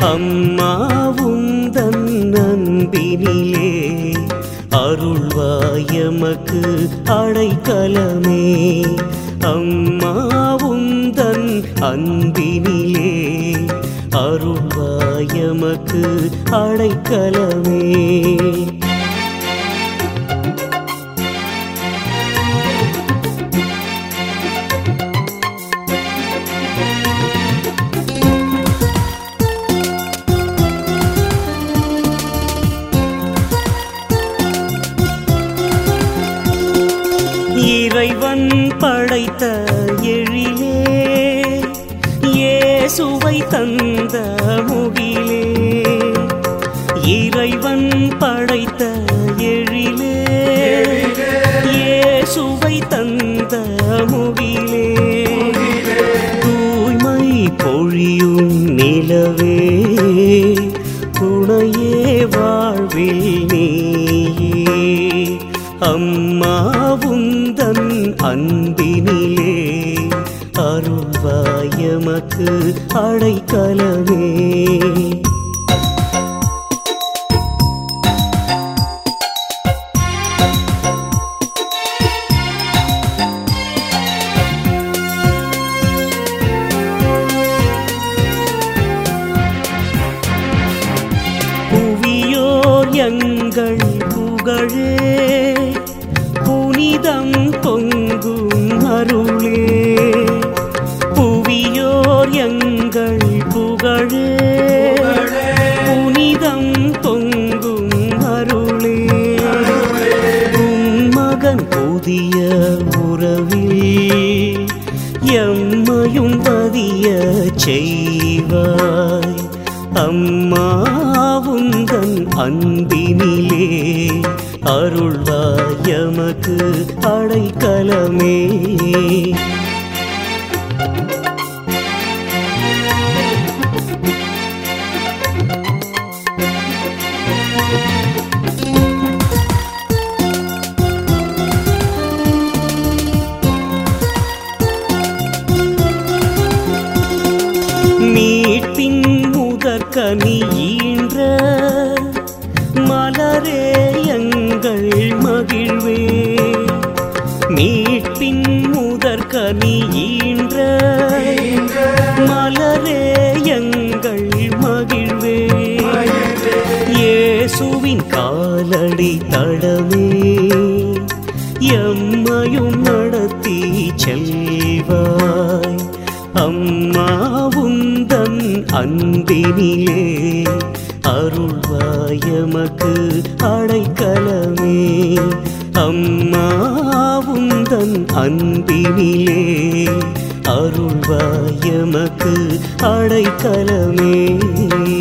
அம்மாவுந்தன் அன்பினிலே அருள்வாயமக்கு அடைக்கலமே அம்மாவுந்தன் அன்பினிலே அருள்வாயமக்கு அடைக்கலமே இறைவன் படைத்த எழிலே இயேசுவை தந்த முகிலே இறைவன் படைத்த எழிலே இயேசுவை தந்த முகிலே தூய்மை பொழியும் நிலவே துணையே வாழ்வில் நீயே அம்மாவுந்தன் அன்பினிலே அருள்வாயமக்கு அடைக்கலமே புவியோர் எங்கள் புகழே புனிதம் பொங்கும் அருளே புவியோர் எங்கள் புகழே புனிதம் பொங்கும் அருளே உம் மகன் புதிய உறவில் எம்மையும் பதிய செய்வாய் அம்மாவுந்தன் அன்பினிலே அருள்வாயமக்கு அடைக்கலமே மீட்பின் முதற்கனி ஈன்ற மலரே எங்கள் மகிழ்வே மீட்பின் முதற்கனி ஈன்ற மலரே எங்கள் மகிழ்வே இயேசுவின் காலடி தடமே எம்மையும் நடத்தி செல்வாய் அம்மாவுந்தன் அன்பினிலே அருள்வாயமக்கு அடைக்கலமே அம்மாவுந்தன் அன்பினிலே அருள்வாயமக்கு அடைக்கலமே